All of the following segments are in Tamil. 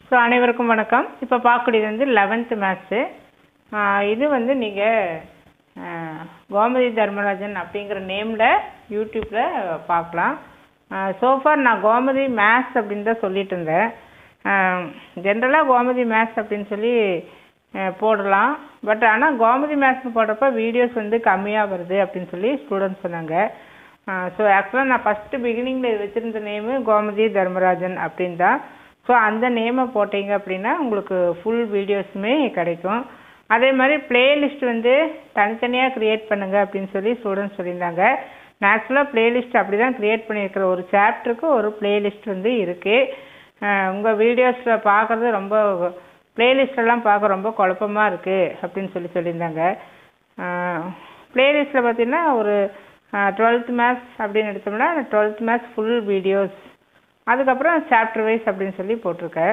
ஸோ அனைவருக்கும் வணக்கம் இப்போ பார்க்கக்கூடியது வந்து லெவன்த்து மேத்ஸு இது வந்து நீங்கள் கோமதி தர்மராஜன் அப்படிங்கிற நேமில் யூடியூப்பில் பார்க்கலாம் சோஃபார் நான் கோமதி மேத்ஸ் அப்படின்னு தான் சொல்லிட்டு இருந்தேன் ஜென்ரலாக கோமதி மேத்ஸ் அப்படின்னு சொல்லி அஹ், போடலாம் பட் ஆனால் கோமதி மேத்ஸ்னு போடுறப்ப வீடியோஸ் வந்து கம்மியாக வருது அப்படின்னு சொல்லி ஸ்டூடெண்ட்ஸ் சொன்னாங்க ஸோ ஆக்சுவலாக நான் ஃபஸ்ட்டு பிகினிங்கில் வச்சுருந்த நேமு கோமதி தர்மராஜன் அப்படின்னு தான் ஸோ அந்த நேமை போட்டீங்க அப்படின்னா உங்களுக்கு ஃபுல் வீடியோஸுமே கிடைக்கும் அதே மாதிரி பிளேலிஸ்ட் வந்து தனித்தனியாக க்ரியேட் பண்ணுங்க அப்படின்னு சொல்லி ஸ்டூடெண்ட்ஸ் சொல்லியிருந்தாங்க நான் ஆக்சுவலாக பிளேலிஸ்ட் அப்படி தான் க்ரியேட் பண்ணியிருக்கிறேன் ஒரு சாப்டருக்கு ஒரு பிளேலிஸ்ட் வந்து இருக்குது உங்கள் வீடியோஸில் பார்க்குறது ரொம்ப பிளேலிஸ்ட் எல்லாம் பார்க்க ரொம்ப குழப்பமாக இருக்குது அப்படின்னு சொல்லி சொல்லியிருந்தாங்க பிளேலிஸ்ட்டில் பார்த்தீங்கன்னா ஒரு டுவெல்த் மேத்ஸ் அப்படின்னு எடுத்தோம்னா டுவெல்த் மேத்ஸ் ஃபுல் வீடியோஸ் அதுக்கப்புறம் சாப்டர் வைஸ் அப்படின்னு சொல்லி போட்டிருக்கேன்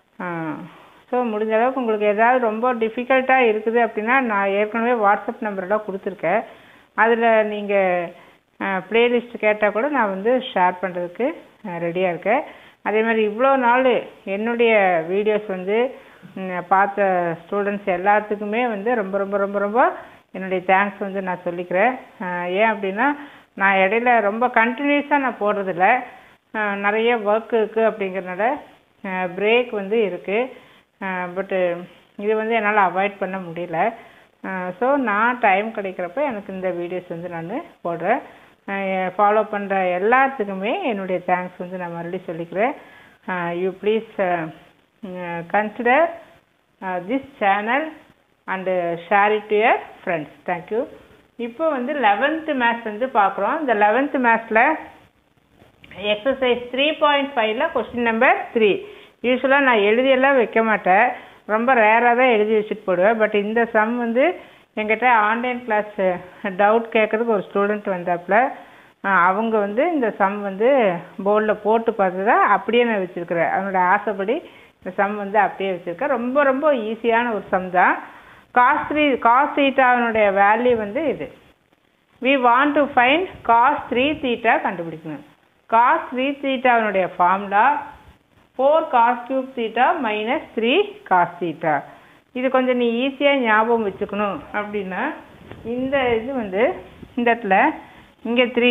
ஸோ முடிஞ்ச அளவுக்கு உங்களுக்கு ஏதாவது ரொம்ப டிஃபிகல்ட்டாக இருக்குது அப்படின்னா நான் ஏற்கனவே வாட்ஸ்அப் நம்பரெல்லாம் கொடுத்துருக்கேன் அதில் நீங்கள் ப்ளேலிஸ்ட் கேட்டால் கூட நான் வந்து ஷேர் பண்ணுறதுக்கு ரெடியாக இருக்கேன் அதே மாதிரி இவ்வளோ நாள் என்னுடைய வீடியோஸ் வந்து ம், பார்த்த ஸ்டூடெண்ட்ஸ் எல்லாத்துக்குமே வந்து ரொம்ப ரொம்ப ரொம்ப ரொம்ப என்னுடைய தேங்க்ஸ் வந்து நான் சொல்லிக்கிறேன் அஹ், ஏன் அப்படின்னா நான் இடையில ரொம்ப கண்டினியூஸாக நான் போடுறதில்ல அஹ், நிறைய ஒர்க் இருக்குது அப்படிங்கிறனால பிரேக் வந்து இருக்குது பட்டு இது வந்து என்னால் அவாய்ட் பண்ண முடியல ஸோ நான் டைம் கிடைக்கிறப்ப எனக்கு இந்த வீடியோஸ் வந்து நான் போடுறேன் ஃபாலோ பண்ணுற எல்லாத்துக்குமே என்னுடைய தேங்க்ஸ் வந்து நான் மறுபடியும் சொல்லிக்கிறேன் you please consider this channel and share it to your friends thank you இப்போ வந்து லெவன்த்து மேத்ஸ் வந்து பார்க்குறோம் இந்த லெவன்த்து மேத்ஸில் எக்ஸசைஸ் த்ரீ பாயிண்ட் ஃபைவ்ல கொஸ்டின் நம்பர் த்ரீ யூஸ்வலாக நான் எழுதியெல்லாம் வைக்க மாட்டேன் ரொம்ப ரேராக தான் எழுதி வச்சுட்டு போடுவேன் பட் இந்த சம் வந்து என்கிட்ட ஆன்லைன் கிளாஸ் டவுட் கேட்குறதுக்கு ஒரு ஸ்டூடெண்ட் வந்தாப்புல அஹ் அவங்க வந்து இந்த சம் வந்து போர்டில் போட்டு பார்த்து தான் அப்படியே நான் வச்சுருக்கிறேன் அவனோட ஆசைப்படி இந்த சம் வந்து அப்படியே வச்சுருக்கேன் ரொம்ப ரொம்ப ஈஸியான ஒரு சம் தான் காஸ் த்ரீ காஸ் தீட்டாவினுடைய வேல்யூ வந்து இது we want to find cos three theta கண்டுபிடிக்கணும் காஸ் த்ரீ தீட்டாவினுடைய formula four cos cube theta minus three cos theta இது கொஞ்சம் நீ ஈஸியாக ஞாபகம் வச்சுக்கணும் அப்படின்னா இந்த இது வந்து இந்த இடத்துல இங்கே த்ரீ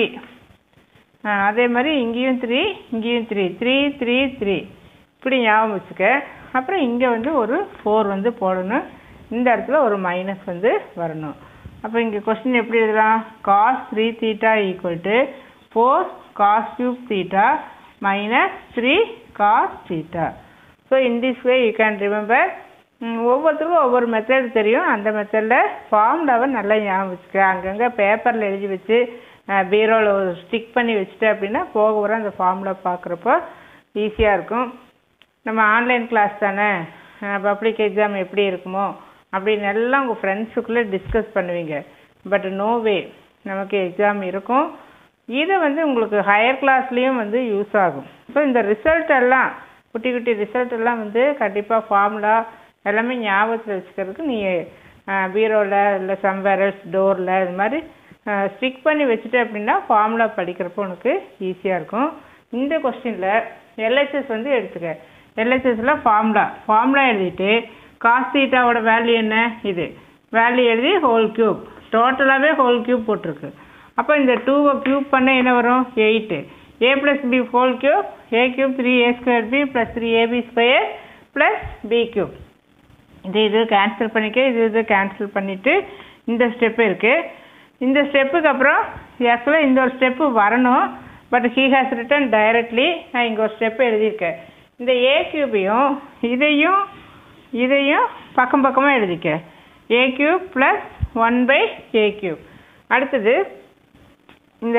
அதே மாதிரி இங்கேயும் த்ரீ இங்கேயும் த்ரீ த்ரீ த்ரீ த்ரீ இப்படி ஞாபகம் வச்சுக்க அப்புறம் இங்கே வந்து ஒரு ஃபோர் வந்து போடணும் இந்த இடத்துல ஒரு மைனஸ் வந்து வரணும் அப்போ இங்கே கொஸ்டின் எப்படி எழுதலாம் cos three theta equal to four cos cube theta minus three cos theta so in this way you can remember ஒவ்வொருத்தருக்கும் ஒவ்வொரு மெத்தட் தெரியும் அந்த மெத்தடில் ஃபார்முலாவை நல்லா ஞாபகம் வச்சுக்க அங்கங்கே பேப்பரில் எழுதி வச்சு பீரோவில் ஒரு ஸ்டிக் பண்ணி வச்சுட்டு அப்படின்னா போக வர அந்த ஃபார்முலா பார்க்குறப்போ ஈஸியாக இருக்கும் நம்ம ஆன்லைன் கிளாஸ் தானே பப்ளிக் எக்ஸாம் எப்படி இருக்குமோ அப்படின்னு எல்லாம் உங்கள் ஃப்ரெண்ட்ஸுக்குள்ளே டிஸ்கஸ் பண்ணுவீங்க பட் நோ வே நமக்கு எக்ஸாம் இருக்கும் இது வந்து உங்களுக்கு ஹையர் கிளாஸ்லேயும் வந்து யூஸ் ஆகும் ஸோ இந்த ரிசல்ட் எல்லாம் குட்டி குட்டி ரிசல்ட் எல்லாம் வந்து கண்டிப்பாக ஃபார்முலா எல்லாமே ஞாபகத்தில் வச்சுக்கிறதுக்கு நீ பீரோவில் இல்லை சம்வேரல்ஸ் டோரில் இது மாதிரி ஸ்டிக் பண்ணி வச்சுட்டு அப்படின்னா ஃபார்முலா படிக்கிறப்போ உனக்கு ஈஸியாக இருக்கும் இந்த கொஸ்டினில் எல்ஹெச்எஸ் வந்து எடுத்துக்க எல்ஹெச்எஸில் ஃபார்முலா ஃபார்முலா எழுதிட்டு காஸ் தீட்டாவோட வேல்யூ என்ன இது வேல்யூ எழுதி ஹோல் கியூப் டோட்டலாகவே ஹோல் கியூப் போட்டிருக்கு அப்போ இந்த டூவை கியூப் பண்ண என்ன வரும் eight a plus b whole cube a cube three a square b plus three a b square plus b cube இது இது கேன்சல் பண்ணிக்க இது இது கேன்சல் பண்ணிவிட்டு இந்த ஸ்டெப்பு இருக்குது இந்த ஸ்டெப்புக்கு அப்புறம் ஆக்சுவலாக இந்த ஒரு ஸ்டெப்பு வரணும் but he has written directly நான் இங்கே ஒரு ஸ்டெப்பு எழுதியிருக்கேன் இந்த ஏ கியூபையும் இதையும் இதையும் பக்கம் பக்கமாக எழுதிக்க a cube plus one by a cube அடுத்தது இந்த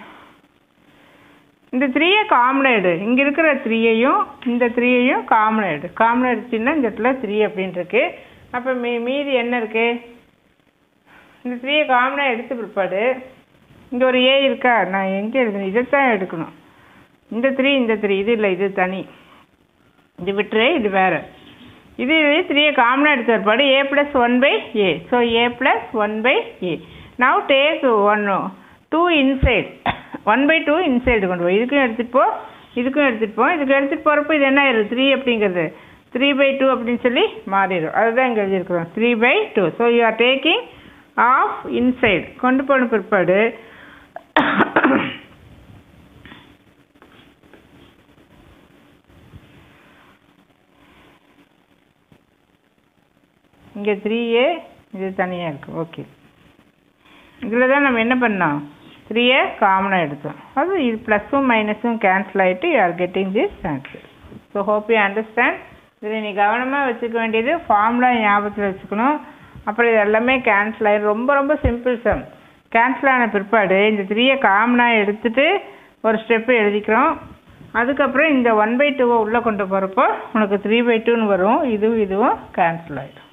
இந்த த்ரீயை காமனாக எடு இங்கே இருக்கிற த்ரீயையும் இந்த த்ரீயையும் காமனாக எடு காமனாக எடுத்துன்னா இந்த இடத்துல த்ரீ அப்படின்னு இருக்கு அப்போ மீ மீதி என்ன இருக்கு இந்த த்ரீயை காமனாக எடுத்து பிற்பாடு இங்கே ஒரு ஏ இருக்கா நான் எங்கே எழுதணும் இதைத்தான் எடுக்கணும் இந்த த்ரீ இந்த த்ரீ இது இல்லை இது தனி இது விட்டுரு இது வேறு இது த்ரீயை காமனாக எடுத்த பிற்பாடு a plus one by a so a plus one by a now take one two inside one by two inside கொண்டு போய் இதுக்கும் எடுத்துகிட்டு போ இதுக்கும் எடுத்துகிட்டு போ இதுக்கு எடுத்துகிட்டு போகிறப்போ இது என்ன ஆயிரும் த்ரீ அப்படிங்கிறது த்ரீ பை டூ அப்படின்னு சொல்லி மாறிடும் அதுதான் இங்கே எழுதியிருக்கிறோம் three by two so you are taking off inside கொண்டு போன பிற்பாடு இங்கே த்ரீ ஏ இது தனியாக இருக்குது ஓகே இதில் தான் நம்ம என்ன பண்ணோம் த்ரீயை காமனாக எடுத்தோம் அது இது ப்ளஸும் மைனஸும் கேன்சல் ஆகிட்டு you are getting this answer so hope you understand இதில் நீ கவனமாக வச்சுக்க வேண்டியது ஃபார்முலா ஞாபகத்தில் வச்சுக்கணும் அப்புறம் இது எல்லாமே கேன்சல் ஆகிடும் ரொம்ப ரொம்ப சிம்பிள் சம் கேன்சல் ஆன பிற்பாடு இந்த த்ரீயை காமனாக எடுத்துட்டு ஒரு ஸ்டெப்பு எழுதிக்கிறோம் அதுக்கப்புறம் இந்த ஒன் பை டூவை உள்ளே கொண்டு போகிறப்போ உனக்கு த்ரீ பை டூன்னு வரும் இதுவும் இதுவும் கேன்சல் ஆகிடும்